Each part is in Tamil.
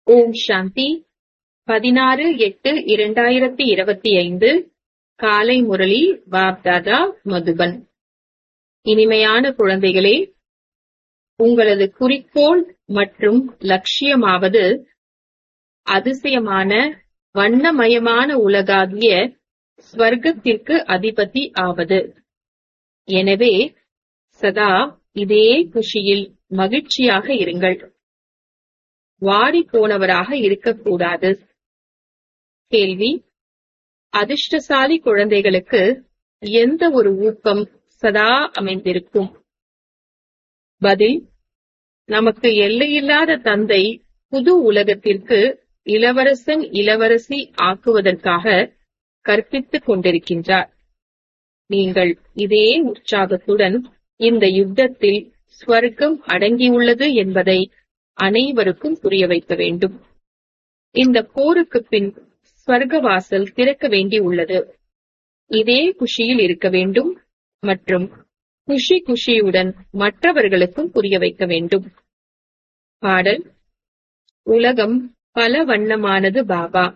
ஓம் சாந்தி பதினாறு எட்டு இரண்டாயிரத்தி இருபத்தி ஐந்து காலை முரளி பாப்தாதா மதுபன் இனிமையான குழந்தைகளே உங்களது குறிக்கோள் மற்றும் லட்சியமாவது அதிசயமான வண்ணமயமான உலகாகிய ஸ்வர்க்கத்திற்கு அதிபதி ஆவது எனவே சதா இதே குஷியில் மகிழ்ச்சியாக இருங்கள் வாடி போனவராக இருக்கக்கூடாது கேள்வி அதிர்ஷ்டசாலி குழந்தைகளுக்கு எந்த ஒரு ஊக்கம் சதா அமைந்திருக்கும் பதில் நமக்கு எல்லையில்லாத தந்தை புது உலகத்திற்கு இளவரசன் இளவரசி ஆக்குவதற்காக கற்பித்துக் கொண்டிருக்கின்றார் நீங்கள் இதே உற்சாகத்துடன் இந்த யுத்தத்தில் ஸ்வர்க்கம் அடங்கியுள்ளது என்பதை அனைவருக்கும் புரிய வைக்க வேண்டும் இந்த போருக்கு பின் ஸ்வர்க்கவாசல் திறக்க வேண்டி உள்ளது இதே குஷியில் இருக்க வேண்டும் மற்றும் குஷி குஷியுடன் மற்றவர்களுக்கும் புரிய வைக்க வேண்டும் பாடல் உலகம் பல வண்ணமானது பாபா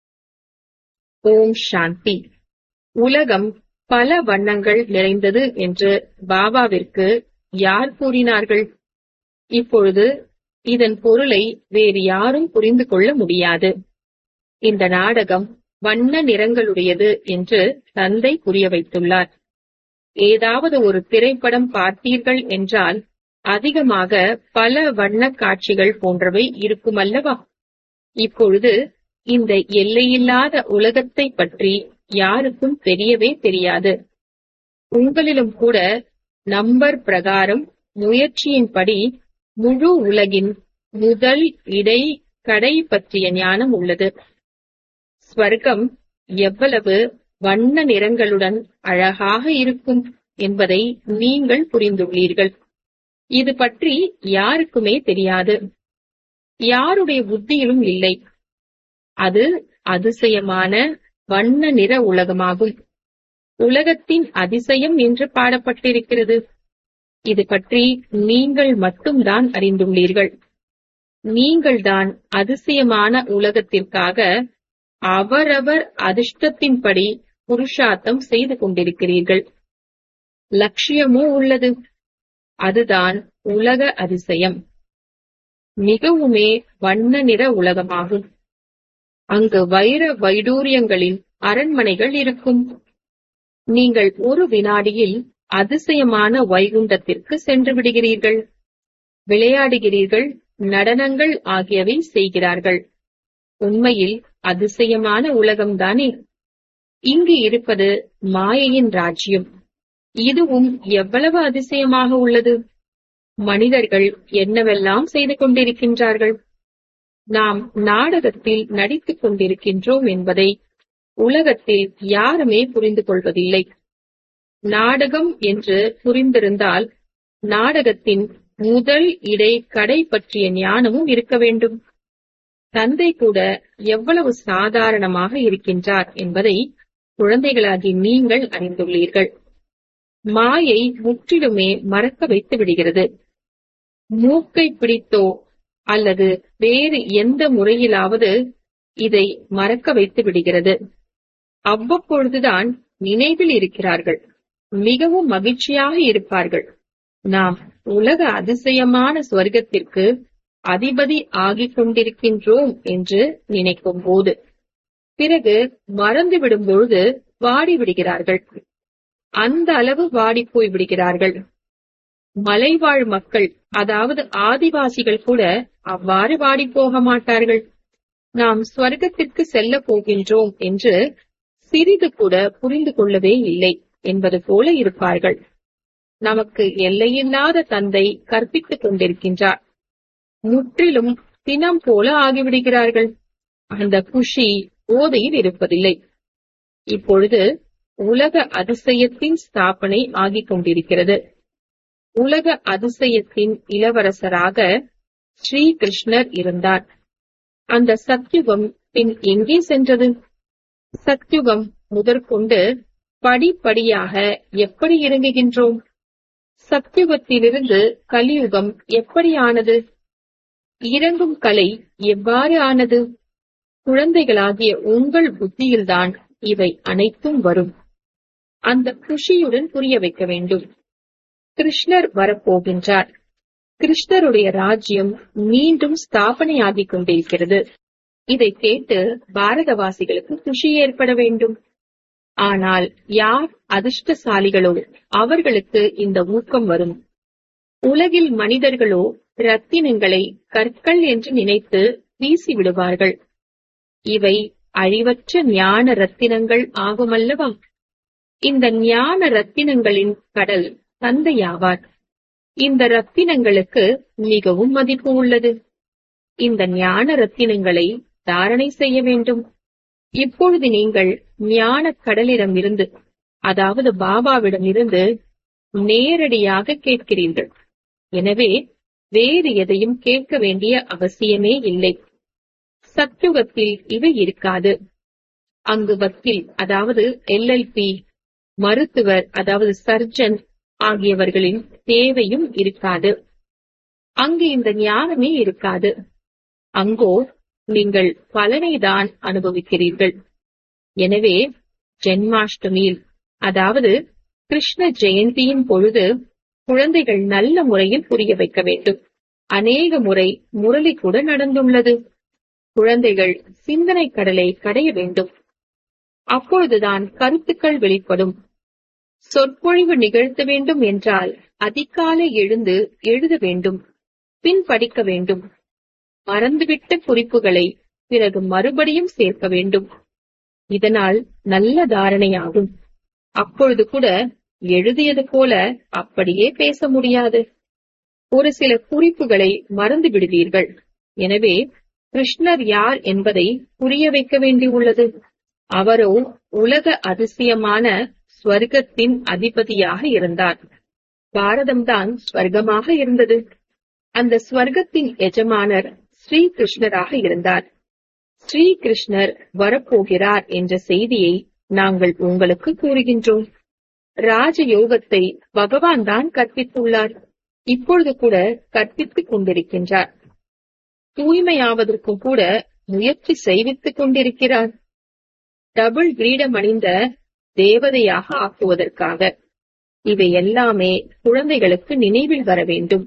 ஓம் சாந்தி உலகம் பல வண்ணங்கள் நிறைந்தது என்று பாபாவிற்கு யார் கூறினார்கள் இப்பொழுது இதன் பொருளை வேறு யாரும் புரிந்து கொள்ள முடியாது இந்த நாடகம் வண்ண நிறங்களுடையது என்று தந்தை புரிய வைத்துள்ளார் ஏதாவது ஒரு திரைப்படம் பார்த்தீர்கள் என்றால் அதிகமாக பல வண்ண காட்சிகள் போன்றவை இருக்குமல்லவா இப்பொழுது இந்த எல்லையில்லாத உலகத்தை பற்றி யாருக்கும் தெரியவே தெரியாது உங்களிலும் கூட நம்பர் பிரகாரம் முயற்சியின்படி முழு உலகின் முதல் இடை கடை பற்றிய ஞானம் உள்ளது ஸ்வர்க்கம் எவ்வளவு வண்ண நிறங்களுடன் அழகாக இருக்கும் என்பதை நீங்கள் புரிந்துள்ளீர்கள் இது பற்றி யாருக்குமே தெரியாது யாருடைய புத்தியிலும் இல்லை அது அதிசயமான வண்ண நிற உலகமாகும் உலகத்தின் அதிசயம் என்று பாடப்பட்டிருக்கிறது இது பற்றி நீங்கள் மட்டும்தான் அறிந்துள்ளீர்கள் நீங்கள்தான் அதிசயமான உலகத்திற்காக அவரவர் அதிர்ஷ்டத்தின்படி புருஷார்த்தம் செய்து கொண்டிருக்கிறீர்கள் லட்சியமோ உள்ளது அதுதான் உலக அதிசயம் மிகவுமே வண்ண நிற உலகமாகும் அங்கு வைர வைடூரியங்களின் அரண்மனைகள் இருக்கும் நீங்கள் ஒரு வினாடியில் அதிசயமான வைகுண்டத்திற்கு சென்று விடுகிறீர்கள் விளையாடுகிறீர்கள் நடனங்கள் ஆகியவை செய்கிறார்கள் உண்மையில் அதிசயமான உலகம்தானே இங்கு இருப்பது மாயையின் ராஜ்யம் இதுவும் எவ்வளவு அதிசயமாக உள்ளது மனிதர்கள் என்னவெல்லாம் செய்து கொண்டிருக்கின்றார்கள் நாம் நாடகத்தில் நடித்துக் கொண்டிருக்கின்றோம் என்பதை உலகத்தில் யாருமே புரிந்து கொள்வதில்லை நாடகம் என்று புரிந்திருந்தால் நாடகத்தின் முதல் இடை கடை பற்றிய ஞானமும் இருக்க வேண்டும் தந்தை கூட எவ்வளவு சாதாரணமாக இருக்கின்றார் என்பதை குழந்தைகளாகி நீங்கள் அறிந்துள்ளீர்கள் மாயை முற்றிலுமே மறக்க வைத்து விடுகிறது மூக்கை பிடித்தோ அல்லது வேறு எந்த முறையிலாவது இதை மறக்க வைத்து விடுகிறது அவ்வப்பொழுதுதான் நினைவில் இருக்கிறார்கள் மிகவும் மகிழ்ச்சியாக இருப்பார்கள் நாம் உலக அதிசயமான ஸ்வர்க்கத்திற்கு அதிபதி ஆகிக் கொண்டிருக்கின்றோம் என்று நினைக்கும் போது பிறகு மறந்து விடும் பொழுது வாடி விடுகிறார்கள் அந்த அளவு வாடி போய் விடுகிறார்கள் மலைவாழ் மக்கள் அதாவது ஆதிவாசிகள் கூட அவ்வாறு வாடி போக மாட்டார்கள் நாம் ஸ்வர்க்கத்திற்கு செல்ல போகின்றோம் என்று சிறிது கூட புரிந்து கொள்ளவே இல்லை என்பது போல இருப்பார்கள் நமக்கு எல்லையில்லாத தந்தை கற்பித்துக் கொண்டிருக்கின்றார் முற்றிலும் தினம் போல ஆகிவிடுகிறார்கள் அந்த குஷி போதையில் இருப்பதில்லை இப்பொழுது உலக அதிசயத்தின் ஸ்தாபனை ஆகிக் கொண்டிருக்கிறது உலக அதிசயத்தின் இளவரசராக ஸ்ரீ கிருஷ்ணர் இருந்தார் அந்த சத்யுகம் பின் எங்கே சென்றது சத்யுகம் முதற்கொண்டு படிப்படியாக எப்படி இறங்குகின்றோம் சத்யுகத்திலிருந்து கலியுகம் எப்படியானது இறங்கும் கலை எவ்வாறு ஆனது குழந்தைகளாகிய உங்கள் புத்தியில்தான் இவை அனைத்தும் வரும் அந்த குஷியுடன் புரிய வைக்க வேண்டும் கிருஷ்ணர் வரப்போகின்றார் கிருஷ்ணருடைய ராஜ்யம் மீண்டும் ஸ்தாபனையாகிக் கொண்டிருக்கிறது இதை கேட்டு பாரதவாசிகளுக்கு குஷி ஏற்பட வேண்டும் ஆனால் யார் அதிர்ஷ்டசாலிகளோ அவர்களுக்கு இந்த ஊக்கம் வரும் உலகில் மனிதர்களோ ரத்தினங்களை கற்கள் என்று நினைத்து வீசி விடுவார்கள் இவை அழிவற்ற ஞான ரத்தினங்கள் ஆகுமல்லவா இந்த ஞான ரத்தினங்களின் கடல் தந்தையாவார் இந்த ரத்தினங்களுக்கு மிகவும் மதிப்பு உள்ளது இந்த ஞான ரத்தினங்களை தாரணை செய்ய வேண்டும் இப்பொழுது நீங்கள் ஞான கடலிடம் இருந்து அதாவது பாபாவிடம் இருந்து நேரடியாக கேட்கிறீர்கள் எனவே வேறு எதையும் கேட்க வேண்டிய அவசியமே இல்லை சத்துவத்தில் இவை இருக்காது அங்கு வக்கீல் அதாவது எல்எல்பி மருத்துவர் அதாவது சர்ஜன் ஆகியவர்களின் தேவையும் இருக்காது அங்கு இந்த ஞானமே இருக்காது அங்கோ நீங்கள் பலனை தான் அனுபவிக்கிறீர்கள் எனவே ஜென்மாஷ்டமியில் அதாவது கிருஷ்ண ஜெயந்தியின் பொழுது குழந்தைகள் நல்ல முறையில் புரிய வைக்க வேண்டும் அநேக முறை முரளி கூட நடந்துள்ளது குழந்தைகள் சிந்தனை கடலை கடைய வேண்டும் அப்பொழுதுதான் கருத்துக்கள் வெளிப்படும் சொற்பொழிவு நிகழ்த்த வேண்டும் என்றால் அதிகாலை எழுந்து எழுத வேண்டும் பின் படிக்க வேண்டும் மறந்துவிட்ட குறிப்புகளை பிறகு மறுபடியும் சேர்க்க வேண்டும் இதனால் நல்ல தாரணையாகும் அப்பொழுது கூட எழுதியது போல அப்படியே பேச முடியாது ஒரு சில குறிப்புகளை மறந்து விடுவீர்கள் எனவே கிருஷ்ணர் யார் என்பதை புரிய வைக்க வேண்டியுள்ளது அவரோ உலக அதிசயமான ஸ்வர்க்கத்தின் அதிபதியாக இருந்தார் பாரதம்தான் ஸ்வர்க்கமாக இருந்தது அந்த ஸ்வர்க்கத்தின் எஜமானர் ஸ்ரீ கிருஷ்ணராக இருந்தார் ஸ்ரீ கிருஷ்ணர் வரப்போகிறார் என்ற செய்தியை நாங்கள் உங்களுக்கு கூறுகின்றோம் ராஜயோகத்தை பகவான் தான் கற்பித்துள்ளார் இப்பொழுது கூட கற்பித்துக் கொண்டிருக்கின்றார் தூய்மையாவதற்கும் கூட முயற்சி செய்வித்துக் கொண்டிருக்கிறார் டபுள் கிரீடம் அணிந்த தேவதையாக ஆக்குவதற்காக இவை எல்லாமே குழந்தைகளுக்கு நினைவில் வர வேண்டும்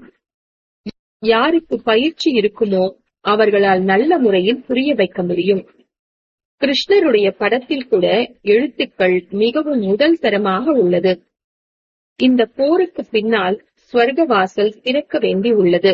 யாருக்கு பயிற்சி இருக்குமோ அவர்களால் நல்ல முறையில் புரிய வைக்க முடியும் கிருஷ்ணருடைய படத்தில் கூட எழுத்துக்கள் மிகவும் முதல் தரமாக உள்ளது இந்த போருக்கு பின்னால் ஸ்வர்கவாசல் திறக்க வேண்டி உள்ளது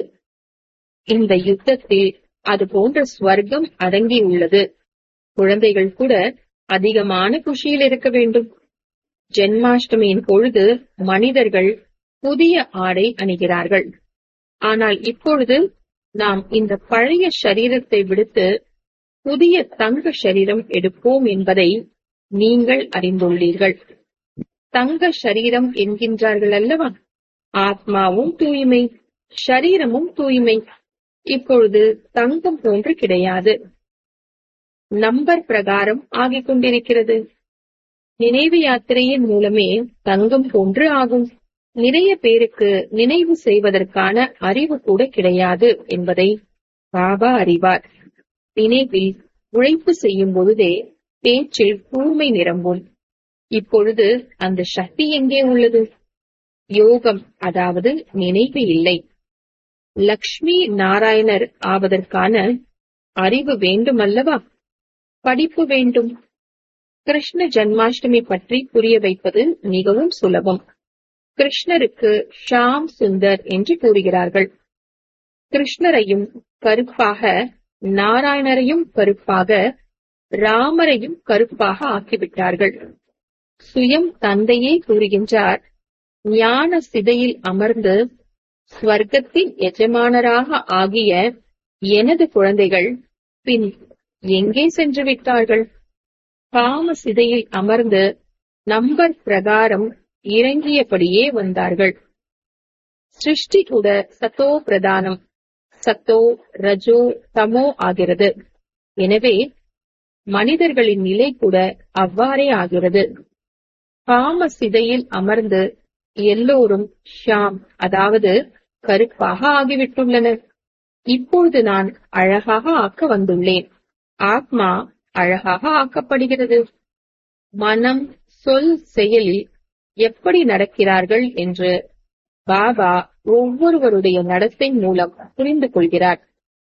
இந்த யுத்தத்தில் அது போன்ற ஸ்வர்க்கம் அடங்கியுள்ளது குழந்தைகள் கூட அதிகமான குஷியில் இருக்க வேண்டும் ஜென்மாஷ்டமியின் பொழுது மனிதர்கள் புதிய ஆடை அணிகிறார்கள் ஆனால் இப்பொழுது நாம் இந்த பழைய சரீரத்தை விடுத்து புதிய தங்க சரீரம் எடுப்போம் என்பதை நீங்கள் அறிந்துள்ளீர்கள் தங்க சரீரம் என்கின்றார்கள் அல்லவா ஆத்மாவும் தூய்மை ஷரீரமும் தூய்மை இப்பொழுது தங்கம் போன்று கிடையாது நம்பர் பிரகாரம் ஆகிக் கொண்டிருக்கிறது நினைவு யாத்திரையின் மூலமே தங்கம் போன்று ஆகும் நிறைய பேருக்கு நினைவு செய்வதற்கான அறிவு கூட கிடையாது என்பதை பாபா அறிவார் நினைவில் உழைப்பு செய்யும் பொழுதே பேச்சில் கூர்மை நிரம்பும் இப்பொழுது அந்த சக்தி எங்கே உள்ளது யோகம் அதாவது நினைவு இல்லை லக்ஷ்மி நாராயணர் ஆவதற்கான அறிவு வேண்டுமல்லவா படிப்பு வேண்டும் கிருஷ்ண ஜன்மாஷ்டமி பற்றி புரிய வைப்பது மிகவும் சுலபம் கிருஷ்ணருக்கு ஷாம் சுந்தர் என்று கூறுகிறார்கள் கிருஷ்ணரையும் கருப்பாக நாராயணரையும் கருப்பாக ராமரையும் கருப்பாக ஆக்கிவிட்டார்கள் சுயம் தந்தையே கூறுகின்றார் ஞான சிதையில் அமர்ந்து ஸ்வர்க்கத்தின் எஜமானராக ஆகிய எனது குழந்தைகள் பின் எங்கே சென்று விட்டார்கள் காம சிதையில் அமர்ந்து நம்பர் பிரகாரம் இறங்கியபடியே வந்தார்கள் சிருஷ்டி கூட சத்தோ பிரதானம் சத்தோ ரஜோ தமோ ஆகிறது எனவே மனிதர்களின் நிலை கூட அவ்வாறே ஆகிறது காம சிதையில் அமர்ந்து எல்லோரும் ஷாம் அதாவது கருப்பாக ஆகிவிட்டுள்ளனர் இப்பொழுது நான் அழகாக ஆக்க வந்துள்ளேன் ஆத்மா அழகாக ஆக்கப்படுகிறது மனம் சொல் செயலில் எப்படி நடக்கிறார்கள் என்று பாபா ஒவ்வொருவருடைய நடத்தை மூலம் புரிந்து கொள்கிறார்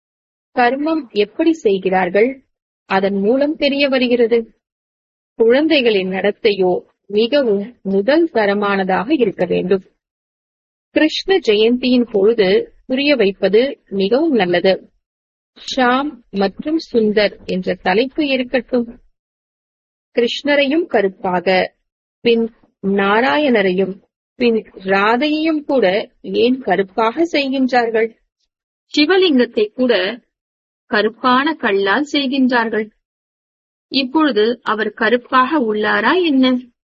கர்மம் எப்படி செய்கிறார்கள் அதன் மூலம் தெரிய வருகிறது குழந்தைகளின் நடத்தையோ மிகவும் முதல் தரமானதாக இருக்க வேண்டும் கிருஷ்ண ஜெயந்தியின் பொழுது புரிய வைப்பது மிகவும் நல்லது ஷாம் மற்றும் சுந்தர் என்ற தலைப்பு இருக்கட்டும் கிருஷ்ணரையும் கருப்பாக பின் நாராயணரையும் பின் ராதையையும் கூட ஏன் கருப்பாக செய்கின்றார்கள் சிவலிங்கத்தை கூட கருப்பான கல்லால் செய்கின்றார்கள் இப்பொழுது அவர் கருப்பாக உள்ளாரா என்ன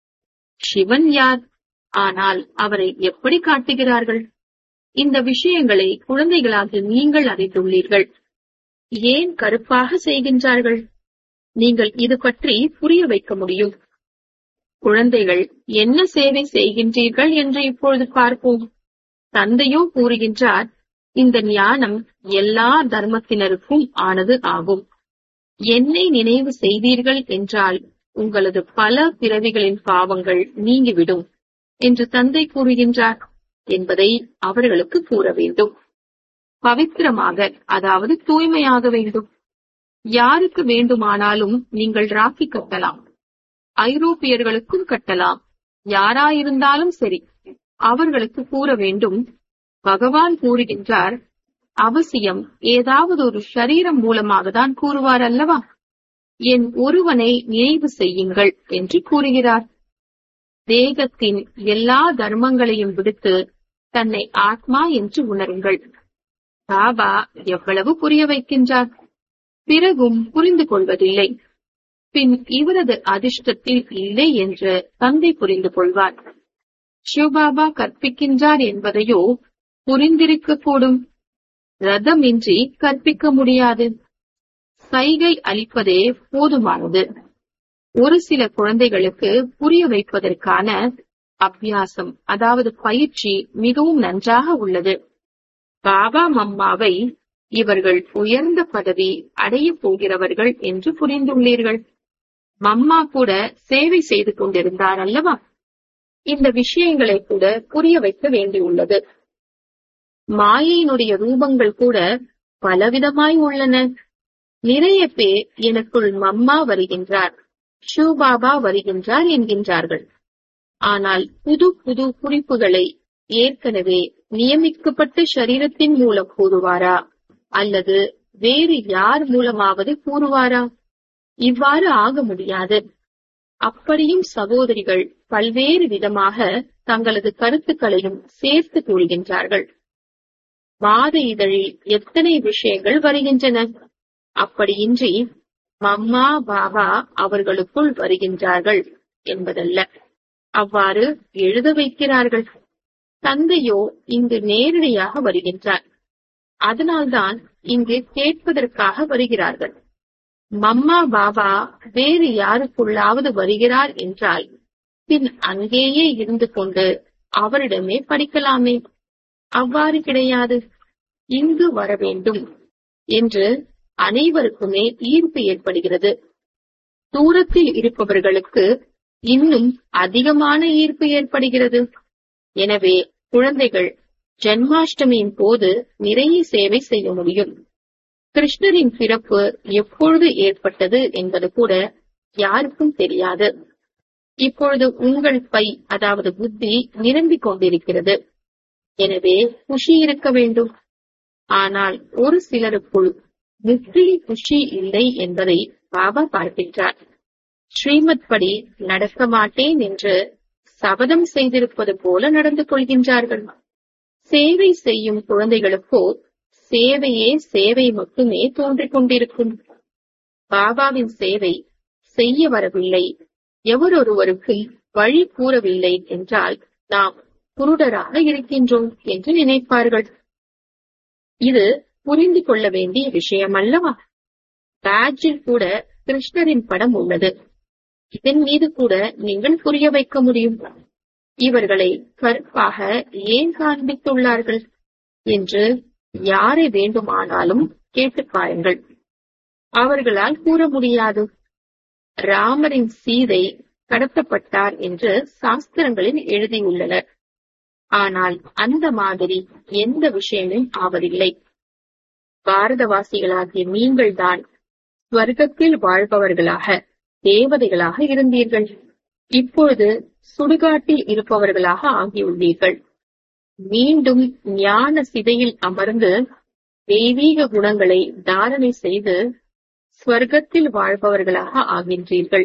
சிவன் யார் ஆனால் அவரை எப்படி காட்டுகிறார்கள் இந்த விஷயங்களை குழந்தைகளாக நீங்கள் அறிந்துள்ளீர்கள் ஏன் கருப்பாக செய்கின்றார்கள் நீங்கள் இது பற்றி புரிய வைக்க முடியும் குழந்தைகள் என்ன சேவை செய்கின்றீர்கள் என்று இப்பொழுது பார்ப்போம் தந்தையோ கூறுகின்றார் இந்த ஞானம் எல்லா தர்மத்தினருக்கும் ஆனது ஆகும் என்னை நினைவு செய்தீர்கள் என்றால் உங்களது பல பிறவிகளின் பாவங்கள் நீங்கிவிடும் என்று தந்தை கூறுகின்றார் என்பதை அவர்களுக்கு கூற வேண்டும் பவித்திரமாக அதாவது தூய்மையாக வேண்டும் யாருக்கு வேண்டுமானாலும் நீங்கள் ராக்கி கட்டலாம் ஐரோப்பியர்களுக்கும் கட்டலாம் யாராயிருந்தாலும் சரி அவர்களுக்கு கூற வேண்டும் பகவான் கூறுகின்றார் அவசியம் ஏதாவது ஒரு ஷரீரம் மூலமாக தான் கூறுவார் அல்லவா என் ஒருவனை நினைவு செய்யுங்கள் என்று கூறுகிறார் தேகத்தின் எல்லா தர்மங்களையும் விடுத்து தன்னை ஆத்மா என்று உணருங்கள் பாபா எவ்வளவு புரிய வைக்கின்றார் பிறகும் புரிந்து கொள்வதில்லை பின் இவரது அதிர்ஷ்டத்தில் இல்லை என்று தந்தை புரிந்து கொள்வார் சிவபாபா கற்பிக்கின்றார் என்பதையோ புரிந்திருக்க கூடும் ரதமின்றி கற்பிக்க முடியாது சைகை அளிப்பதே போதுமானது ஒரு சில குழந்தைகளுக்கு புரிய வைப்பதற்கான அபியாசம் அதாவது பயிற்சி மிகவும் நன்றாக உள்ளது பாபா மம்மாவை இவர்கள் உயர்ந்த பதவி அடையப் போகிறவர்கள் என்று புரிந்துள்ளீர்கள் மம்மா கூட சேவை செய்து கொண்டிருந்தார் அல்லவா இந்த விஷயங்களை கூட புரிய வைக்க வேண்டியுள்ளது மாயையினுடைய ரூபங்கள் கூட பலவிதமாய் உள்ளன நிறைய பேர் எனக்குள் மம்மா வருகின்றார் ஷூபாபா வருகின்றார் என்கின்றார்கள் ஆனால் புது புது குறிப்புகளை ஏற்கனவே நியமிக்கப்பட்ட சரீரத்தின் மூலம் கூறுவாரா அல்லது வேறு யார் மூலமாவது கூறுவாரா இவ்வாறு ஆக முடியாது அப்படியும் சகோதரிகள் பல்வேறு விதமாக தங்களது கருத்துக்களையும் சேர்த்து கூறுகின்றார்கள் மாத இதழில் எத்தனை விஷயங்கள் வருகின்றன அப்படியின்றி மம்மா பாபா அவர்களுக்குள் வருகின்றார்கள் என்பதல்ல அவ்வாறு எழுத வைக்கிறார்கள் தந்தையோ இங்கு நேரடியாக வருகின்றார் அதனால்தான் இங்கு கேட்பதற்காக வருகிறார்கள் மம்மா பாபா வேறு யாருக்குள்ளாவது வருகிறார் என்றால் பின் அங்கேயே இருந்து கொண்டு அவரிடமே படிக்கலாமே அவ்வாறு கிடையாது இங்கு வர வேண்டும் என்று அனைவருக்குமே ஈர்ப்பு ஏற்படுகிறது தூரத்தில் இருப்பவர்களுக்கு இன்னும் அதிகமான ஈர்ப்பு ஏற்படுகிறது எனவே குழந்தைகள் ஜென்மாஷ்டமியின் போது நிறைய சேவை செய்ய முடியும் கிருஷ்ணரின் பிறப்பு எப்பொழுது ஏற்பட்டது என்பது கூட யாருக்கும் தெரியாது இப்பொழுது உங்கள் பை அதாவது புத்தி நிரம்பிக் கொண்டிருக்கிறது எனவே குஷி இருக்க வேண்டும் ஆனால் ஒரு சிலருக்குள் முற்றிலும் குஷி இல்லை என்பதை பாபா பார்க்கின்றார் ஸ்ரீமத் படி நடக்க மாட்டேன் என்று சபதம் செய்திருப்பது போல நடந்து கொள்கின்றார்கள் சேவை செய்யும் குழந்தைகளுக்கோ சேவையே சேவை மட்டுமே தோன்றிக் கொண்டிருக்கும் பாபாவின் சேவை செய்ய வரவில்லை எவரொருவருக்கும் வழி கூறவில்லை என்றால் நாம் குருடராக இருக்கின்றோம் என்று நினைப்பார்கள் இது புரிந்து கொள்ள வேண்டிய விஷயம் அல்லவா பேட்சில் கூட கிருஷ்ணரின் படம் உள்ளது இதன் மீது கூட நீங்கள் புரிய வைக்க முடியும் இவர்களை கருப்பாக ஏன் காண்பித்துள்ளார்கள் என்று யாரை வேண்டுமானாலும் கேட்டுப் பாருங்கள் அவர்களால் கூற முடியாது ராமரின் சீதை கடத்தப்பட்டார் என்று சாஸ்திரங்களில் எழுதியுள்ளனர் ஆனால் அந்த மாதிரி எந்த விஷயமும் ஆவதில்லை பாரதவாசிகளாகிய நீங்கள்தான் ஸ்வர்க்கத்தில் வாழ்பவர்களாக தேவதைகளாக இருந்தீர்கள் இப்பொழுது சுடுகாட்டில் இருப்பவர்களாக ஆகியுள்ளீர்கள் மீண்டும் ஞான சிதையில் அமர்ந்து தெய்வீக குணங்களை தாரணை செய்து ஸ்வர்க்கத்தில் வாழ்பவர்களாக ஆகின்றீர்கள்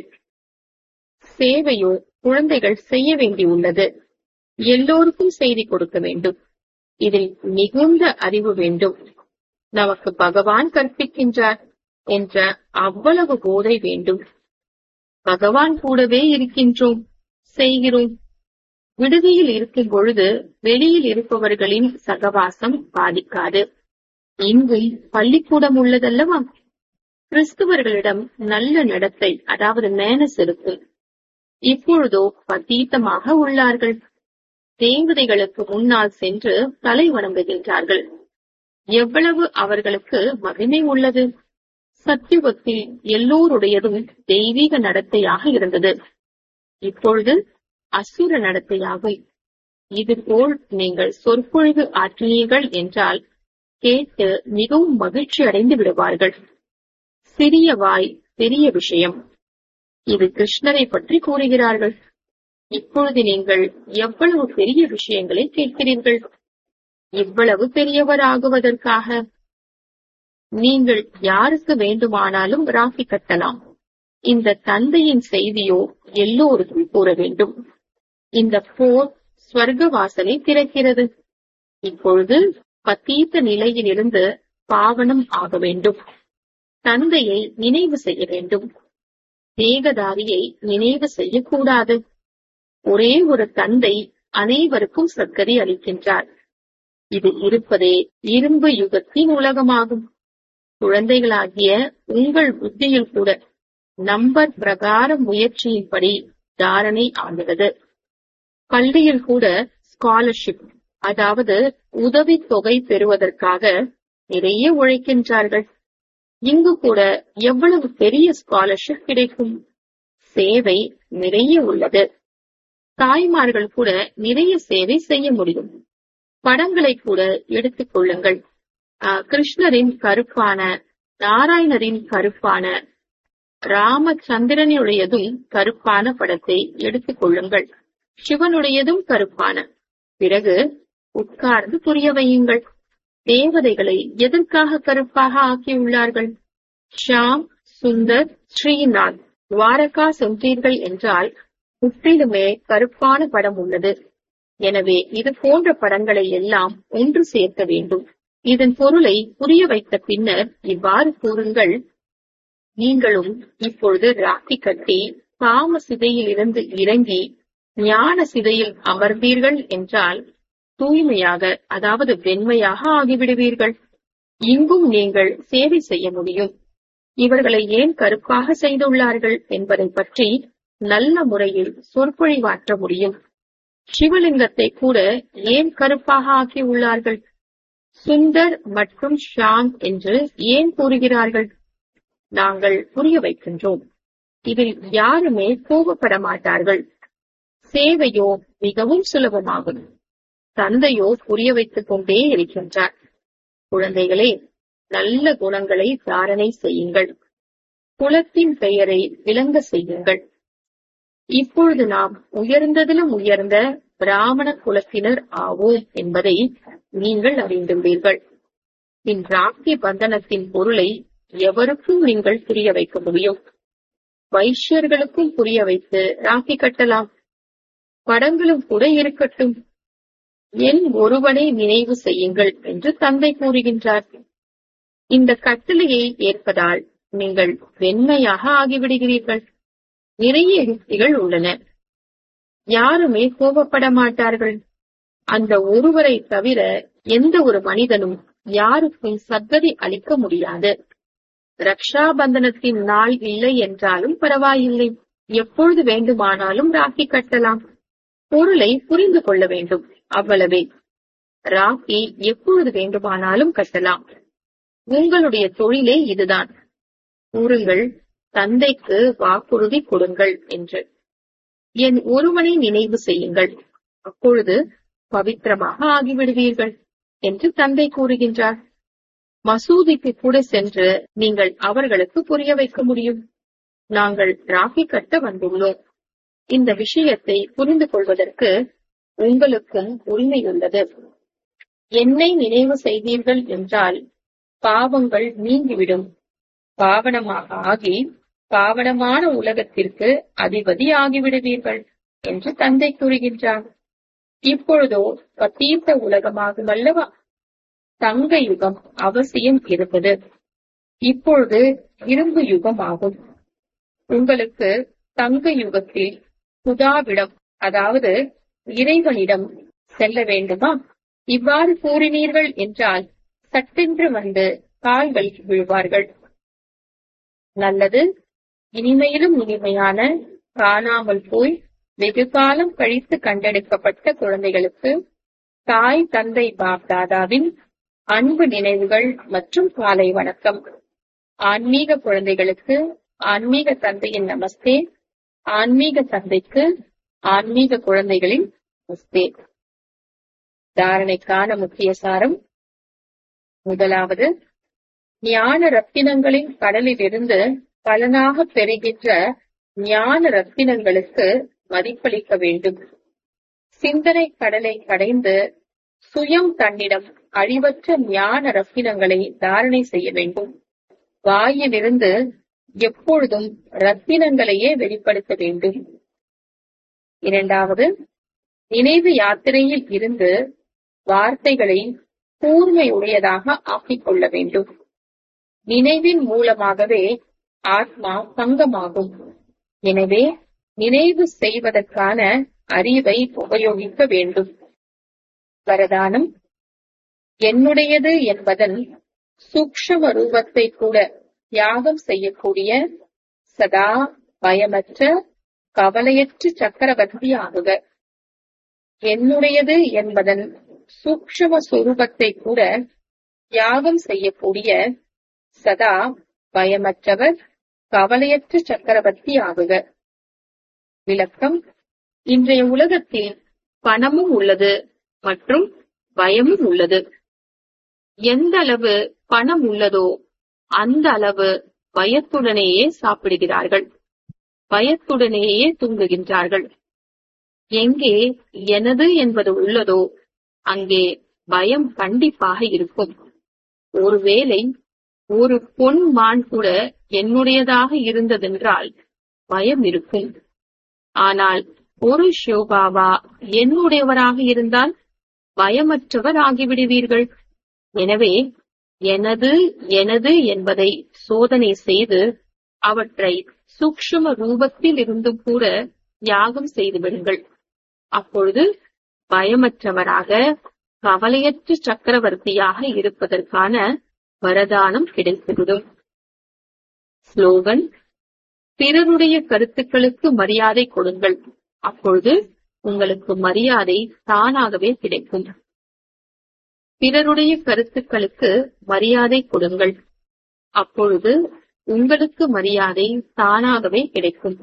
சேவையோ குழந்தைகள் செய்ய வேண்டியுள்ளது எல்லோருக்கும் செய்தி கொடுக்க வேண்டும் இதில் மிகுந்த அறிவு வேண்டும் நமக்கு பகவான் கற்பிக்கின்றார் என்ற அவ்வளவு போதை வேண்டும் பகவான் கூடவே இருக்கின்றோம் செய்கிறோம் விடுதியில் இருக்கும் பொழுது வெளியில் இருப்பவர்களின் சகவாசம் பாதிக்காது இங்கும் பள்ளிக்கூடம் உள்ளதல்லவா கிறிஸ்துவர்களிடம் நல்ல நடத்தை அதாவது மேனஸ் இருக்கு இப்பொழுதோ பதீத்தமாக உள்ளார்கள் தேவதைகளுக்கு முன்னால் சென்று தலை வணங்குகின்றார்கள் எவ்வளவு அவர்களுக்கு மகிமை உள்ளது சத்தியுகத்தில் எல்லோருடையதும் தெய்வீக நடத்தையாக இருந்தது இப்பொழுது அசுர நடத்தையாகும் இதுபோல் நீங்கள் சொற்பொழிவு ஆற்றினீர்கள் என்றால் கேட்டு மிகவும் மகிழ்ச்சி அடைந்து விடுவார்கள் சிறிய வாய் பெரிய விஷயம் இது கிருஷ்ணரை பற்றி கூறுகிறார்கள் இப்பொழுது நீங்கள் எவ்வளவு பெரிய விஷயங்களை கேட்கிறீர்கள் இவ்வளவு பெரியவர் ஆகுவதற்காக நீங்கள் யாருக்கு வேண்டுமானாலும் ராக்கி கட்டலாம் இந்த தந்தையின் செய்தியோ எல்லோருக்கும் கூற வேண்டும் இந்த போர் ஸ்வர்க்க வாசலை திறக்கிறது இப்பொழுது பத்தீத்த நிலையிலிருந்து பாவனம் ஆக வேண்டும் தந்தையை நினைவு செய்ய வேண்டும் தேகதாரியை நினைவு செய்யக்கூடாது ஒரே ஒரு தந்தை அனைவருக்கும் சர்க்கரை அளிக்கின்றார் இது இருப்பதே இரும்பு யுகத்தின் உலகமாகும் குழந்தைகளாகிய உங்கள் புத்தியில் கூட நம்பர் பிரகார முயற்சியின்படி தாரணை ஆகிறது பள்ளியில் கூட ஸ்காலர்ஷிப் அதாவது உதவி தொகை பெறுவதற்காக நிறைய உழைக்கின்றார்கள் இங்கு கூட எவ்வளவு பெரிய ஸ்காலர்ஷிப் கிடைக்கும் சேவை நிறைய உள்ளது தாய்மார்கள் கூட நிறைய சேவை செய்ய முடியும் படங்களை கூட எடுத்துக் கொள்ளுங்கள் கிருஷ்ணரின் கருப்பான நாராயணரின் கருப்பான ராமச்சந்திரனுடையதும் கருப்பான படத்தை எடுத்துக் கொள்ளுங்கள் சிவனுடையதும் கருப்பான பிறகு உட்கார்ந்து புரிய வையுங்கள் தேவதைகளை எதற்காக கருப்பாக ஆக்கியுள்ளார்கள் ஷாம் சுந்தர் ஸ்ரீநாத் துவாரகா சென்றீர்கள் என்றால் முற்றிலுமே கருப்பான படம் உள்ளது எனவே இது போன்ற படங்களை எல்லாம் ஒன்று சேர்க்க வேண்டும் இதன் பொருளை புரிய வைத்த பின்னர் இவ்வாறு கூறுங்கள் நீங்களும் இப்பொழுது ராக்கி கட்டி காம சிதையில் இருந்து இறங்கி ஞான சிதையில் அமர்ந்தீர்கள் என்றால் தூய்மையாக அதாவது வெண்மையாக ஆகிவிடுவீர்கள் இங்கும் நீங்கள் சேவை செய்ய முடியும் இவர்களை ஏன் கருப்பாக செய்துள்ளார்கள் என்பதை பற்றி நல்ல முறையில் சொற்பொழிவாற்ற முடியும் சிவலிங்கத்தை கூட ஏன் கருப்பாக ஆக்கி உள்ளார்கள் சுந்தர் மற்றும் ஷாங் என்று ஏன் கூறுகிறார்கள் நாங்கள் புரிய வைக்கின்றோம் இதில் யாருமே கோபப்பட மாட்டார்கள் சேவையோ மிகவும் சுலபமாகும் தந்தையோ புரிய வைத்துக் கொண்டே இருக்கின்றார் குழந்தைகளே நல்ல குணங்களை தாரணை செய்யுங்கள் குலத்தின் பெயரை விளங்க செய்யுங்கள் இப்பொழுது நாம் உயர்ந்ததிலும் உயர்ந்த பிராமண குலத்தினர் ஆவோம் என்பதை நீங்கள் அறிந்துள்ளீர்கள் இந்ராக்கிய பந்தனத்தின் பொருளை எவருக்கும் நீங்கள் புரிய வைக்க முடியும் வைஷ்யர்களுக்கும் புரிய வைத்து ராக்கி கட்டலாம் படங்களும் கூட இருக்கட்டும் என் ஒருவனை நினைவு செய்யுங்கள் என்று தந்தை கூறுகின்றார் இந்த கட்டளையை ஏற்பதால் நீங்கள் வெண்மையாக ஆகிவிடுகிறீர்கள் நிறைய யுக்திகள் உள்ளன யாருமே கோபப்பட மாட்டார்கள் அந்த ஒருவரை தவிர எந்த ஒரு மனிதனும் யாருக்கும் சத்கதி அளிக்க முடியாது ரக்ஷா பந்தனத்தின் நாள் இல்லை என்றாலும் பரவாயில்லை எப்பொழுது வேண்டுமானாலும் ராக்கி கட்டலாம் பொருளை புரிந்து கொள்ள வேண்டும் அவ்வளவே ராக்கி எப்பொழுது வேண்டுமானாலும் கட்டலாம் உங்களுடைய தொழிலே இதுதான் கூறுங்கள் தந்தைக்கு வாக்குறுதி கொடுங்கள் என்று என் ஒருவனை நினைவு செய்யுங்கள் அப்பொழுது பவித்திரமாக ஆகிவிடுவீர்கள் என்று தந்தை கூறுகின்றார் மசூதிக்கு கூட சென்று நீங்கள் அவர்களுக்கு புரிய வைக்க முடியும் நாங்கள் ராக்கி கட்ட வந்துள்ளோம் இந்த விஷயத்தை புரிந்து கொள்வதற்கு உங்களுக்கும் உரிமையுள்ளது என்னை நினைவு செய்தீர்கள் என்றால் பாவங்கள் நீங்கிவிடும் பாவனமாக ஆகி பாவனமான உலகத்திற்கு அதிபதி ஆகிவிடுவீர்கள் என்று தந்தை கூறுகின்றார் இப்பொழுதோ பத்தீர்த்த உலகமாகும் அல்லவா தங்க யுகம் அவசியம் இருப்பது இப்பொழுது இரும்பு யுகம் ஆகும் உங்களுக்கு தங்க யுகத்தில் புதாவிடம் அதாவது இறைவனிடம் செல்ல வேண்டுமா இவ்வாறு கூறினீர்கள் என்றால் சட்டென்று வந்து கால்கள் விழுவார்கள் நல்லது இனிமையிலும் இனிமையான காணாமல் போய் வெகு காலம் கழித்து கண்டெடுக்கப்பட்ட குழந்தைகளுக்கு தாய் தந்தை பாப்தாதாவின் அன்பு நினைவுகள் மற்றும் காலை வணக்கம் ஆன்மீக குழந்தைகளுக்கு ஆன்மீக தந்தையின் நமஸ்தே ஆன்மீக தந்தைக்கு ஆன்மீக குழந்தைகளின் நமஸ்தே தாரணைக்கான முக்கிய சாரம் முதலாவது ஞான ரத்தினங்களின் கடலிலிருந்து பலனாக பெறுகின்ற ஞான ரத்தினங்களுக்கு மதிப்பளிக்க வேண்டும் சிந்தனை கடலை கடைந்து சுயம் தன்னிடம் அழிவற்ற ஞான ரத்தினங்களை தாரணை செய்ய வேண்டும் வாயிலிருந்து எப்பொழுதும் ரத்தினங்களையே வெளிப்படுத்த வேண்டும் இரண்டாவது நினைவு யாத்திரையில் இருந்து வார்த்தைகளை கூர்மையுடையதாக ஆக்கிக் கொள்ள வேண்டும் நினைவின் மூலமாகவே ஆத்மா பங்கமாகும் எனவே நினைவு செய்வதற்கான அறிவை உபயோகிக்க வேண்டும் வரதானம் என்னுடையது என்பதன் சூக்ஷம ரூபத்தை கூட தியாகம் செய்யக்கூடிய சதா பயமற்ற கவலையற்ற சக்கரவர்த்தி ஆகுக என்னுடையது என்பதன் சூக்ஷம சுரூபத்தை கூட தியாகம் செய்யக்கூடிய சதா பயமற்றவர் கவலையற்ற சக்கரவர்த்தி ஆகுக விளக்கம் இன்றைய உலகத்தில் பணமும் உள்ளது மற்றும் பயமும் உள்ளது எந்த அளவு பணம் உள்ளதோ அந்த அளவு பயத்துடனேயே சாப்பிடுகிறார்கள் பயத்துடனேயே தூங்குகின்றார்கள் எங்கே எனது என்பது உள்ளதோ அங்கே பயம் கண்டிப்பாக இருக்கும் ஒருவேளை ஒரு பொன் மான் கூட என்னுடையதாக இருந்ததென்றால் பயம் இருக்கும் ஆனால் ஒரு ஷோபாவா என்னுடையவராக இருந்தால் பயமற்றவர் ஆகிவிடுவீர்கள் எனவே எனது எனது என்பதை சோதனை செய்து அவற்றை சூக்ஷ்ம ரூபத்தில் இருந்தும் கூட யாகம் செய்து விடுங்கள் அப்பொழுது பயமற்றவராக கவலையற்ற சக்கரவர்த்தியாக இருப்பதற்கான வரதானம் கிடைத்துவிடும் ஸ்லோகன் பிறருடைய கருத்துக்களுக்கு மரியாதை கொடுங்கள் அப்பொழுது உங்களுக்கு மரியாதை தானாகவே கிடைக்கும் பிறருடைய கருத்துக்களுக்கு மரியாதை கொடுங்கள் அப்பொழுது உங்களுக்கு மரியாதை தானாகவே கிடைக்கும்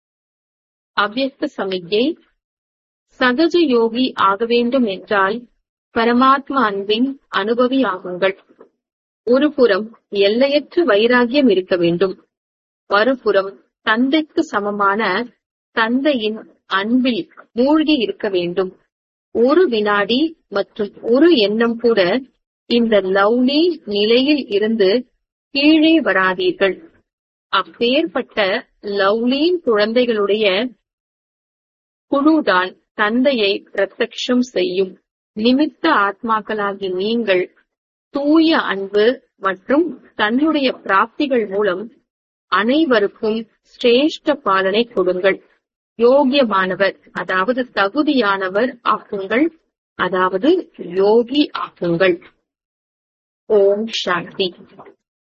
அவ்யஸ்த சமிக்ஞை சகஜ யோகி ஆக வேண்டும் என்றால் பரமாத்மா அன்பின் அனுபவி ஆகுங்கள் ஒரு புறம் எல்லையற்ற வைராகியம் இருக்க வேண்டும் மறுபுறம் தந்தைக்கு சமமான தந்தையின் அன்பில் மூழ்கி இருக்க வேண்டும் ஒரு வினாடி மற்றும் ஒரு எண்ணம் கூட இந்த லவ்லி நிலையில் இருந்து கீழே வராதீர்கள் அப்பேற்பட்ட லவ்லியின் குழந்தைகளுடைய குழுதான் தந்தையை பிரத்யக்ஷம் செய்யும் நிமித்த ஆத்மாக்களாகி நீங்கள் தூய அன்பு மற்றும் தன்னுடைய பிராப்திகள் மூலம் அனைவருக்கும் சிரேஷ்ட பாலனை கொடுங்கள் யோகியமானவர் அதாவது தகுதியானவர் ஆக்குங்கள் அதாவது யோகி ஆக்குங்கள் ஓம் சாந்தி